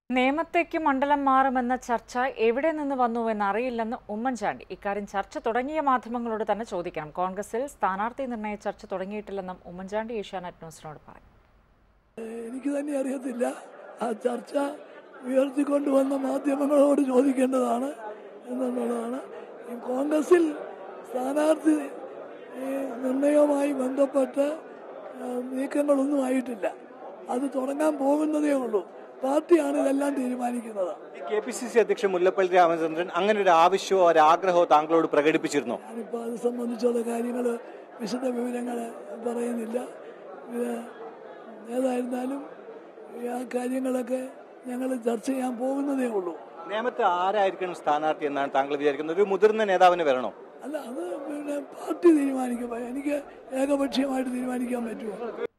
നേമത്തേക്ക് മണ്ഡലം മാറുമെന്ന ചർച്ച എവിടെ നിന്ന് വന്നുവെന്ന് അറിയില്ലെന്ന് ഉമ്മൻചാണ്ടി ഇക്കാര്യം ചർച്ച തുടങ്ങിയ മാധ്യമങ്ങളോട് തന്നെ ചോദിക്കണം കോൺഗ്രസിൽ സ്ഥാനാർത്ഥി നിർണയ ചർച്ച തുടങ്ങിയിട്ടില്ലെന്നും ഉമ്മൻചാണ്ടി ഏഷ്യാനെറ്റ് ന്യൂസിനോട് പറഞ്ഞു എനിക്ക് തന്നെ അറിയത്തില്ല ആ ചർച്ച ഉയർത്തിക്കൊണ്ടുവന്ന മാധ്യമങ്ങളോട് ചോദിക്കേണ്ടതാണ് എന്നുള്ളതാണ് ഈ കോൺഗ്രസിൽ സ്ഥാനാർത്ഥി ഈ, നിർണയവുമായി ബന്ധപ്പെട്ട് ആ, നീക്കങ്ങളൊന്നും ആയിട്ടില്ല അത് തുടങ്ങാൻ പോകുന്നതേ ഉള്ളൂ പാർട്ടിയാണ് ഇതെല്ലാം തീരുമാനിക്കുന്നത് കെ പി സി സി അധ്യക്ഷൻ മുല്ലപ്പള്ളി രാമചന്ദ്രൻ അങ്ങനെ ഒരു ആവശ്യമോ ഒരു ആഗ്രഹമോ താങ്കളോട് പ്രകടിപ്പിച്ചിരുന്നോ ഞാനിപ്പോൾ അത് സംബന്ധിച്ചുള്ള കാര്യങ്ങൾ വിശദ വിവരങ്ങൾ പറയുന്നില്ല ഇത് ഏതായിരുന്നാലും ഈ ആ കാര്യങ്ങളൊക്കെ ഞങ്ങൾ ചർച്ച ചെയ്യാൻ പോകുന്നതേ ഉള്ളൂ നേമത്ത് ആരായിരിക്കണം സ്ഥാനാർത്ഥി എന്നാണ് താങ്കൾ വിചാരിക്കുന്നത് ഒരു മുതിർന്ന നേതാവിന് വരണോ അല്ല അത് പിന്നെ പാർട്ടി തീരുമാനിക്കും എനിക്ക് ഏകപക്ഷീയമായിട്ട് തീരുമാനിക്കാൻ പറ്റുമോ